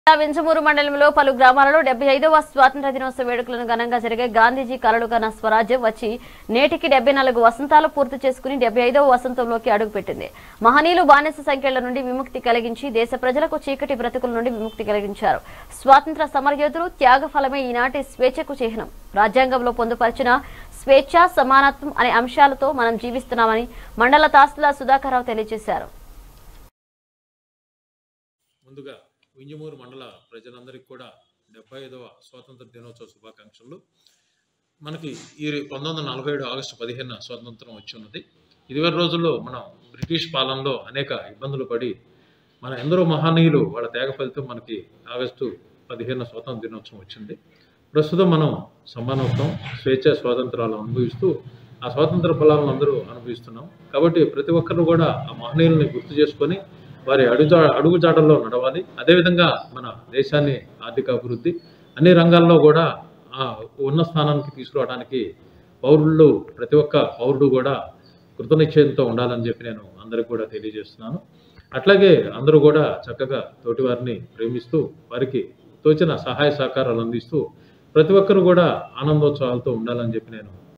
జిల్లా వింజమూరు మండలంలో పలు గ్రామాలలో డెబ్బై ఐదవ స్వాతంత్ర దినోత్సవ వేడుకలను ఘనంగా జరిగే గాంధీజీ కలలు కన్న స్వరాజ్యం వచ్చి నేటికి డెబ్బై నాలుగు వసంతాలు పూర్తి చేసుకుని డెబ్బై ఐదవ వసంతంలోకి అడుగుపెట్టింది మహనీయులు బానిస సంఖ్యల నుండి విముక్తి కలిగించి దేశ ప్రజలకు చీకటి బ్రతుకుల నుండి విముక్తి కలిగించారు స్వాతంత్ర సమరయోధులు త్యాగ ఫలమే ఈనాటి స్వేచ్ఛకు చిహ్నం రాజ్యాంగంలో పొందుపరిచిన స్వేచ్ఛ సమానత్వం అనే అంశాలతో మనం జీవిస్తున్నామని మండల తహసీల్దార్ సుధాకర్రావు తెలియజేశారు ముందుగా వింజమూరు మండల ప్రజలందరికీ కూడా డెబ్బై ఐదవ స్వాతంత్ర దినోత్సవ శుభాకాంక్షలు మనకి ఈ పంతొమ్మిది వందల నలభై ఏడు ఆగస్టు పదిహేను స్వాతంత్రం వచ్చి ఉన్నది ఇదివరి రోజుల్లో మనం బ్రిటిష్ పాలనలో అనేక ఇబ్బందులు పడి మన ఎందరో మహనీయులు వాళ్ళ త్యాగ ఫలితం మనకి ఆగస్టు పదిహేను స్వాతంత్ర దినోత్సవం వచ్చింది ప్రస్తుతం మనం సమానత్వం స్వేచ్ఛ స్వాతంత్రాలు అనుభవిస్తూ ఆ స్వాతంత్ర ఫలాలను అందరూ అనుభవిస్తున్నాం కాబట్టి ప్రతి ఒక్కరు కూడా ఆ మహనీయుల్ని గుర్తు చేసుకొని వారి అడుగు అడుగుజాడల్లో నడవాలి అదేవిధంగా మన దేశాన్ని ఆర్థిక అభివృద్ధి అన్ని రంగాల్లో కూడా ఆ ఉన్న స్థానానికి తీసుకురావడానికి పౌరులు ప్రతి ఒక్క పౌరుడు కూడా కృతనిశ్చయంతో ఉండాలని చెప్పి నేను అందరికి కూడా తెలియజేస్తున్నాను అట్లాగే అందరూ కూడా చక్కగా తోటివారిని ప్రేమిస్తూ వారికి తోచిన సహాయ సహకారాలు అందిస్తూ ప్రతి ఒక్కరు కూడా ఆనందోత్సవాలతో ఉండాలని చెప్పి నేను